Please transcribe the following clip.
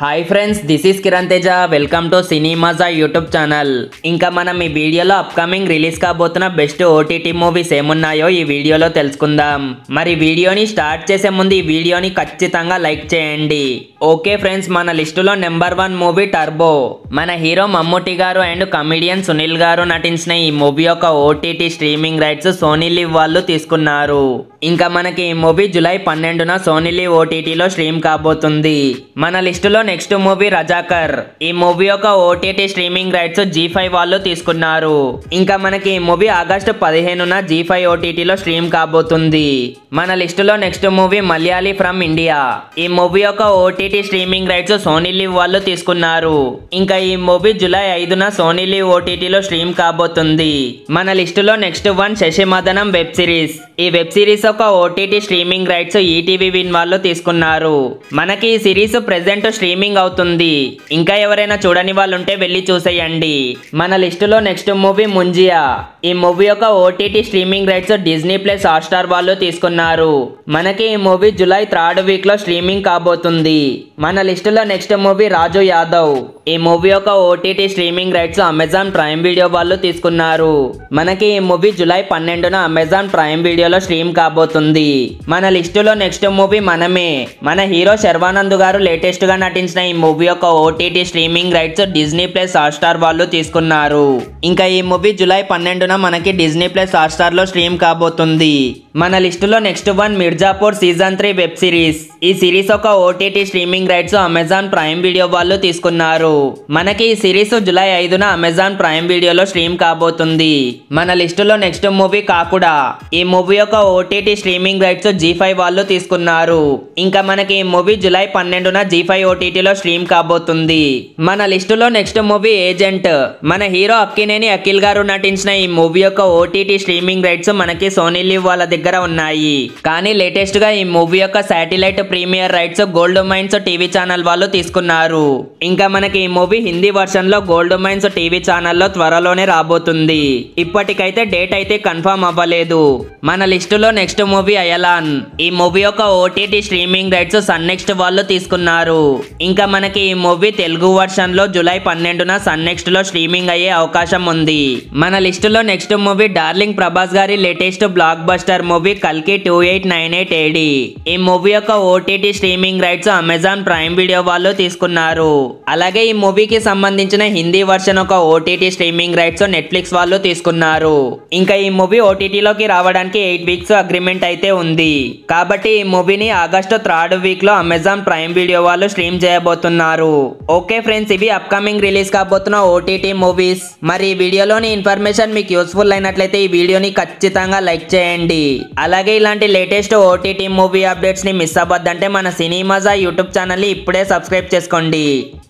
hi friends this is Kiran Teja welcome to Cinemaja YouTube channel ఇంకా మనం ఈ వీడియోలో అప్కమింగ్ రిలీజ్ కాబోతున్న బెస్ట్ ఓటీటీ మూవీస్ ఏమున్నాయో ఈ వీడియోలో తెలుసుకుందాం మరి వీడియోని స్టార్ట్ చేసే ముందు ఈ వీడియోని ఖచ్చితంగా లైక్ చేయండి ఓకే ఫ్రెండ్స్ మన లిస్టులో నెంబర్ వన్ మూవీ టర్బో మన hero Mammootty garu and comedian Sunil garu నటించిన ఈ మూవీ యొక్క OTT streaming rights Sony LIV వాళ్ళు తీసుకున్నారు ఇంకా మనకి ఈ మూవీ జూలై పన్నెండున సోనీ లివ్ ఓటీటీలో స్ట్రీమ్ కాబోతుంది మన లిస్టులో నెక్స్ట్ మూవీ రజాకర్ ఈ మూవీ యొక్క OTT streaming rights Zee five వాళ్ళు తీసుకున్నారు ఇంకా మనకి ఈ మూవీ ఆగస్టు పదిహేనున జీ ఫైవ్ ఓటీటీలో స్ట్రీమ్ కాబోతుంది మన లిస్టులో next movie Malayali from India ఈ మూవీ యొక్క OTT streaming rights Sony LIV వాళ్ళు తీసుకున్నారు ఇంకా ఈ మూవీ జూలై ఐదున సోనీ లివ్ ఓటీటీలో స్ట్రీమ్ కాబోతుంది మన లిస్టులో next one Sasimadhanam web series ఈ వెబ్ సిరీస్ యొక్క OTT streaming rights ETV Win వాళ్ళు తీసుకున్నారు మనకి ఈ సిరీస్ ప్రెసెంట్ స్ట్రీమింగ్ అవుతుంది ఇంకా ఎవరైనా చూడని వాళ్ళు ఉంటే వెళ్ళి చూసేయండి మన లిస్టులో నెక్స్ట్ మూవీ ముంజియా ఈ మూవీ యొక్క OTT streaming rights Disney plus Hotstar వాళ్ళు తీసుకున్నారు మనకి ఈ మూవీ జూలై థర్డ్ వీక్ లో స్ట్రీమింగ్ కాబోతుంది మన లిస్టులో నెక్స్ట్ మూవీ రాజు యాదవ్ ఈ మూవీ యొక్క OTT streaming rights Amazon Prime video వాళ్ళు తీసుకున్నారు మనకి ఈ మూవీ జూలై పన్నెండున అమెజాన్ ప్రైమ్ వీడియోలో స్ట్రీమ్ కాబోతుంది మన లిస్టులో నెక్స్ట్ మూవీ మనమే మన హీరో శర్వానంద్ గారు లేటెస్ట్ గా నటించిన ఈ మూవీ యొక్క OTT streaming rights Disney plus Hotstar వాళ్ళు తీసుకున్నారు ఇంకా ఈ మూవీ జూలై పన్నెండున మనకి డిజ్నీ ప్లస్ హాట్స్టార్ లో స్ట్రీమ్ కాబోతుంది మన లిస్టులో next one Mirzapur season three web series ఈ సిరీస్ ఒక OTT streaming rights Amazon Prime video వాళ్ళు తీసుకున్నారు మనకి ఈ సిరీస్ జూలై ఐదున అమెజాన్ ప్రైమ్ వీడియోలో స్ట్రీమ్ కాబోతుంది మన లిస్టులో నెక్స్ట్ మూవీ కాకుడా ఈ మూవీ యొక్క OTT streaming rights Zee five వాళ్ళు తీసుకున్నారు ఇంకా మనకి ఈ మూవీ జూలై పన్నెండున జీ ఫైవ్ ఓటీటీలో స్ట్రీమ్ కాబోతుంది మన లిస్టులో నెక్స్ట్ మూవీ ఏజెంట్ మన హీరో అక్కినేని అఖిల్ గారు నటించిన ఈ మూవీ యొక్క ఓటీటీ స్ట్రీమింగ్ రైట్స్ మనకి సోనీ లివ్ వాళ్ళ దగ్గర ఉన్నాయి కానీ లేటెస్ట్ గా ఈ మూవీ యొక్క satellite premiere rights Goldmines TV channel వాళ్ళు తీసుకున్నారు ఇంకా మనకి ఈ మూవీ హిందీ వర్షన్ లో గోల్డ్ మైన్స్ టీవీ ఛానల్లో త్వరలోనే రాబోతుంది ఇప్పటికైతే డేట్ అయితే కన్ఫర్మ్ అవ్వలేదు మన లిస్టులో నెక్స్ట్ మూవీ అయలాన్ ఈ మూవీ యొక్క OTT streaming rights Sun NXT వాళ్ళు తీసుకున్నారు ఇంకా మనకి ఈ మూవీ తెలుగు వర్షన్ లో జూలై పన్నెండున సన్ నెక్స్ట్ లో స్ట్రీమింగ్ అయ్యే అవకాశం ఉంది మన లిస్టులో నెక్స్ట్ మూవీ డార్లింగ్ ప్రభాస్ గారి లేటెస్ట్ బ్లాక్ బస్టర్ మూవీ కల్కి two eight nine eight AD ఈ మూవీ యొక్క OTT streaming rights Amazon Prime video వాళ్ళు తీసుకున్నారు అలాగే ఈ మూవీకి సంబంధించిన హిందీ వర్షన్ ఒక ఓటీటీ స్ట్రీమింగ్ రైట్స్ నెట్ఫ్లిక్స్ వాళ్ళు తీసుకున్నారు ఇంకా ఈ మూవీ ఓటీటీలోకి రావడానికి ఎయిట్ వీక్స్ అగ్రిమెంట్ అయితే ఉంది కాబట్టి ఈ మూవీని ఆగస్టు థర్డ్ వీక్ లో అమెజాన్ ప్రైమ్ వీడియో వాళ్ళు స్ట్రీమ్ చేయబోతున్నారు ఓకే ఫ్రెండ్స్ ఇవి అప్కమింగ్ రిలీజ్ కాబోతున్న ఓటీటీ మూవీస్ మరి ఈ వీడియోలోని ఇన్ఫర్మేషన్ మీకు యూస్ఫుల్ అయినట్లయితే ఈ వీడియోని ఖచ్చితంగా లైక్ చేయండి అలాగే ఇలాంటి లేటెస్ట్ ఓటీటీ మూవీ అప్డేట్స్ ని మిస్ అవ్వద్దంటే మన సినిమాజా యూట్యూబ్ ఛానల్ ని ఇప్పుడే సబ్స్క్రైబ్ చేసుకోండి